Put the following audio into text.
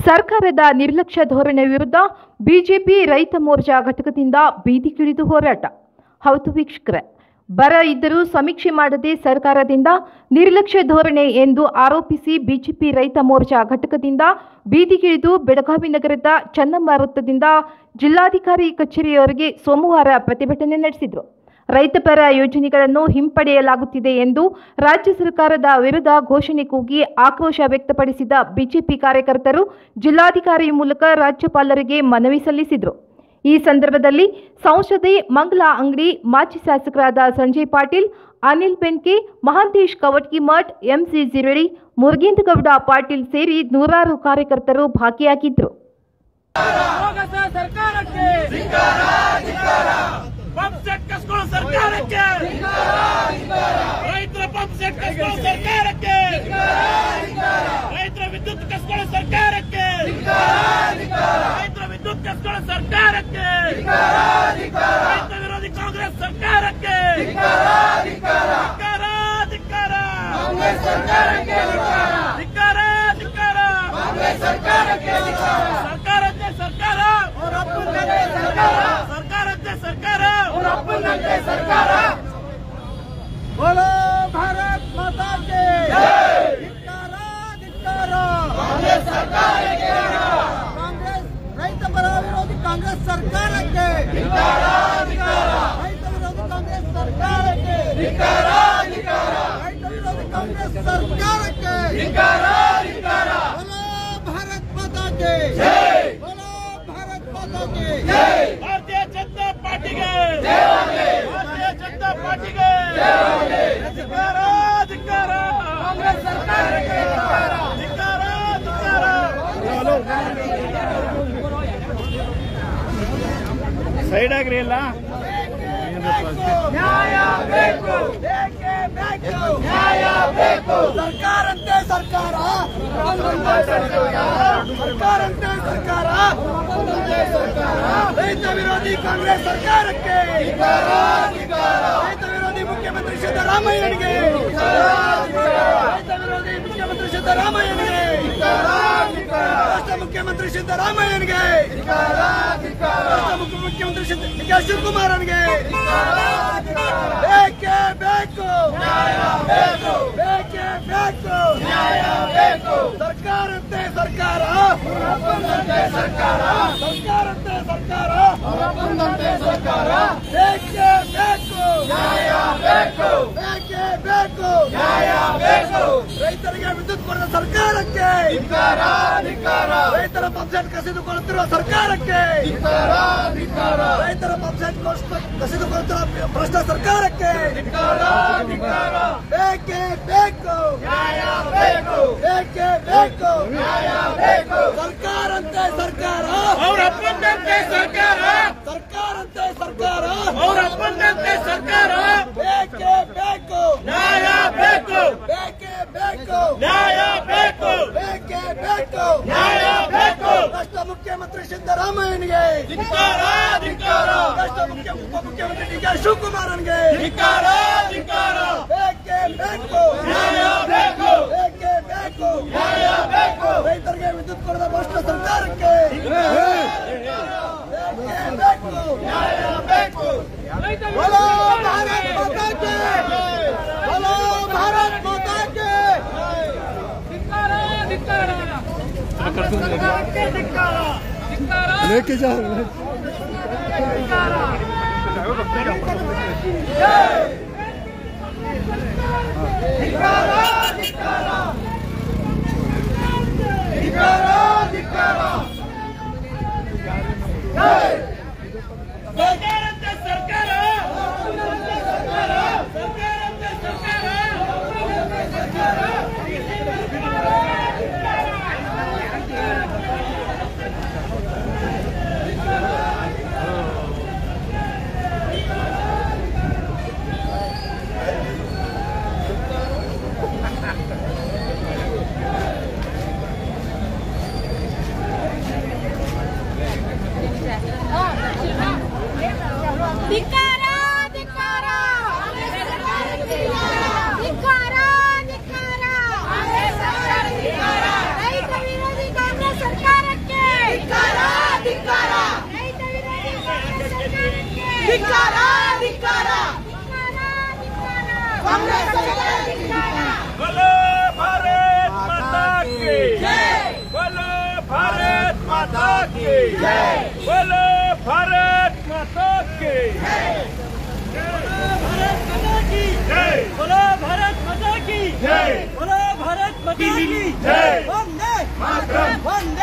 ಸರ್ಕಾರದ ನಿರ್ಲಕ್ಷ್ಯ ಧೋರಣೆ ವಿರುದ್ಧ ಬಿಜೆಪಿ ರೈತ ಮೋರ್ಚಾ ಘಟಕದಿಂದ ಬೀದಿಗಿಳಿದು ಹೋರಾಟ ಹೌದು ವೀಕ್ಷಕರೇ ಬರ ಇದ್ದರೂ ಸಮೀಕ್ಷೆ ಮಾಡದೆ ಸರ್ಕಾರದಿಂದ ನಿರ್ಲಕ್ಷ್ಯ ಧೋರಣೆ ಎಂದು ಆರೋಪಿಸಿ ಬಿಜೆಪಿ ರೈತ ಮೋರ್ಚಾ ಘಟಕದಿಂದ ಬೀದಿಗಿಳಿದು ಬೆಳಗಾವಿ ನಗರದ ಚನ್ನಮ್ಮ ವೃತ್ತದಿಂದ ಜಿಲ್ಲಾಧಿಕಾರಿ ಕಚೇರಿಯವರೆಗೆ ಸೋಮವಾರ ಪ್ರತಿಭಟನೆ ನಡೆಸಿದರು ರೈತಪರ ಯೋಜನೆಗಳನ್ನು ಹಿಂಪಡೆಯಲಾಗುತ್ತಿದೆ ಎಂದು ರಾಜ್ಯ ಸರ್ಕಾರದ ವಿರುದ್ಧ ಘೋಷಣೆ ಕೂಗಿ ಆಕ್ರೋಶ ವ್ಯಕ್ತಪಡಿಸಿದ ಬಿಜೆಪಿ ಕಾರ್ಯಕರ್ತರು ಜಿಲ್ಲಾಧಿಕಾರಿ ಮೂಲಕ ರಾಜ್ಯಪಾಲರಿಗೆ ಮನವಿ ಸಲ್ಲಿಸಿದರು ಈ ಸಂದರ್ಭದಲ್ಲಿ ಸಂಸದೆ ಮಂಗಲಾ ಅಂಗಡಿ ಮಾಜಿ ಶಾಸಕರಾದ ಸಂಜಯ್ ಪಾಟೀಲ್ ಅನಿಲ್ ಬೆನ್ಕೆ ಮಹಾಂತೇಶ್ ಕವಟ್ಗಿಮಠ್ ಎಂಸಿ ಜಿರಳಿ ಮುರುಗೇಂದ್ರಗೌಡ ಪಾಟೀಲ್ ಸೇರಿ ನೂರಾರು ಕಾರ್ಯಕರ್ತರು ಭಾಗಿಯಾಗಿದ್ದರು ಹೋಗಸ ಸರ್ಕಾರಕ್ಕೆ ಪಂಪ್ ಸೆಟ್ ಕಸ್ಕೊಳ್ಳೋ ಸರ್ಕಾರಕ್ಕೆ ರೈತರ ಪಂಪ್ ಸೆಟ್ ಕಸ್ಕೊಳ್ಳೋ ಸರ್ಕಾರಕ್ಕೆ ರೈತರ ವಿದ್ಯುತ್ ಕಸ್ಕೊಳ್ಳೋ ಸರ್ಕಾರಕ್ಕೆ ರೈತರ ವಿದ್ಯುತ್ ಕಸ್ಕೊಳ್ಳೋ ಸರ್ಕಾರಕ್ಕೆ ರೈತ ವಿರೋಧಿ ಕಾಂಗ್ರೆಸ್ ಸರ್ಕಾರಕ್ಕೆ ಧಿಕ್ಕಾರ, ಧಿಕ್ಕಾರ. ಧಿಕ್ಕಾರ, ಧಿಕ್ಕಾರ. ಸರ್ಕಾರದ್ದೇ ಸರ್ಕಾರ ಸರ್ಕಾರದ್ದೇ ಸರ್ಕಾರ बोलो भारत माता के ಧಿಕ್ಕಾರ, ಧಿಕ್ಕಾರ. ಕಾಂಗ್ರೆಸ್ ರೈತ ಪರ ವಿರೋಧಿ ಕಾಂಗ್ರೆಸ್ ಸರ್ಕಾರಕ್ಕೆ ರೈತ ವಿರೋಧಿ ಕಾಂಗ್ರೆಸ್ ಸರ್ಕಾರಕ್ಕೆ ರೈತ ವಿರೋಧಿ ಕಾಂಗ್ರೆಸ್ ಸರ್ಕಾರಕ್ಕೆ बोलो भारत माता के बोलो भारत माता के ಭಾರತೀಯ ಜನತಾ ಪಾರ್ಟಿಗೆ ಭಾರತೀಯ ಜನತಾ ಪಾರ್ಟಿಗೆ ಧಿಕ್ಕಾರ, ಧಿಕ್ಕಾರ. ಕಾಂಗ್ರೆಸ್ ಸರ್ಕಾರಕ್ಕೆ ಧಿಕ್ಕಾರ, ಧಿಕ್ಕಾರ. ಸೈಡ್ ಆಗ್ರಿ ಎಲ್ಲ ನ್ಯಾಯ ಬೇಕು ಬೇಕೇ ಬೇಕು ನ್ಯಾಯ ಬೇಕು ಸರ್ಕಾರಂತೆ ಸರ್ಕಾರ ಸರ್ಕಾರಂತೆ ಸರ್ಕಾರ ರೈತ ವಿರೋಧಿ ಕಾಂಗ್ರೆಸ್ ಸರ್ಕಾರಕ್ಕೆ ರೈತ ವಿರೋಧಿ ಮುಖ್ಯಮಂತ್ರಿ ಸಿದ್ದರಾಮಯ್ಯನಿಗೆ ರೈತ ವಿರೋಧಿ ಮುಖ್ಯಮಂತ್ರಿ ಸಿದ್ದರಾಮಯ್ಯನಿಗೆ ರಾಷ್ಟ್ರ ಮುಖ್ಯಮಂತ್ರಿ ಸಿದ್ದರಾಮಯ್ಯನಿಗೆ ರಾಷ್ಟ್ರ ಮುಖ್ಯ- ಮುಖ್ಯಮಂತ್ರಿ ಸಿದ್ದ ಡಿ ಕೆ ಶಿವಕುಮಾರನಿಗೆ ಬೇಕೇ ಬೇಕು ಬೇಕು ಬೇಕೇ ಬೇಕು ನ್ಯಾಯ ಬೇಕು ಸರ್ಕಾರಂತೆ ಸರ್ಕಾರ ಸರ್ಕಾರ ಸರ್ಕಾರಂತೆ ಸರ್ಕಾರ ಸರ್ಕಾರ ಬೇಕೇ ಬೇಕು ನ್ಯಾಯ ಬೇಕು ಬೇಕೇ ಬೇಕು ನ್ಯಾಯ ಬೇಕು ರೈತರಿಗೆ ವಿದ್ಯುತ್ ಕೊಡದ ಸರ್ಕಾರಕ್ಕೆ ರೈತರ ಪಂಚಾಯತ್ ಕಸಿದುಕೊಳ್ಳುತ್ತಿರುವ ಸರ್ಕಾರಕ್ಕೆ ರೈತರ ಪಂಚಾಯತ್ ಕಸಿದುಕೊಳ್ಳುತ್ತಿರುವ ಭ್ರಷ್ಟ ಸರ್ಕಾರಕ್ಕೆ ಬೇಕೇ ಬೇಕು ನ್ಯಾಯ ಬೇಕು ಬೇಕೇ ಬೇಕು ನ್ಯಾಯ ಬೇಕು ಸರ್ಕಾರಂತೆ ಸರ್ಕಾರ ಅವ್ರ ಅಪ್ಪಂದಂತೆ ಸರ್ಕಾರ ಸರ್ಕಾರಂತೆ ಸರ್ಕಾರ ಅವ್ರ ಅಪ್ಪಂದಂತೆ ಸರ್ಕಾರ ಬೇಕೇ ಬೇಕು ನ್ಯಾಯ ಬೇಕು ಬೇಕೇ ಬೇಕು ನ್ಯಾಯ ಬೇಕು ಬೇಕೇ ಬೇಕು ನ್ಯಾಯ ಬೇಕು ರಾಷ್ಟ್ರ ಮುಖ್ಯಮಂತ್ರಿ ಸಿದ್ದರಾಮಯ್ಯನಿಗೆ ಧಿಕ್ಕಾರ, ಧಿಕ್ಕಾರ. ರಾಷ್ಟ್ರ ಮುಖ್ಯ ಉಪಮುಖ್ಯಮಂತ್ರಿ ಡಿ ಕೆ ಶಿವಕುಮಾರನಿಗೆ ಧಿಕ್ಕಾರ, ಧಿಕ್ಕಾರ. ಬೇಕೇ ಬೇಕು ನ್ಯಾಯ ಬೇಕು. ಬೇಕೇ ಬೇಕು ನ್ಯಾಯ ಬೇಕು. ರೈತರಿಗೆ ವಿದ್ಯುತ್ ಕೊಡದ ಭ್ರಷ್ಟ ಸರ್ಕಾರಕ್ಕೆ ಬೇಕೇ ಬೇಕು ನ್ಯಾಯ ಬೇಕು बोलो भारत माता के बोलो भारत माता के लेके जाओ ಸರ್ಕಾರಂತೆ ಸರ್ಕಾರ ಸರ್ಕಾರಂತೆ ಸರ್ಕಾರ ಧಿಕ್ಕಾರ ಕಾಂಗ್ರೆಸ್ ಸರ್ಕಾರ ಧಿಕ್ಕಾರ बोलो भारत माता की बोलो भारत माता की बोलो भारत माता की भारत माता की जय बोलो भारत माता की जय बोलो भारत माता की जय वंदे मातरम वंदे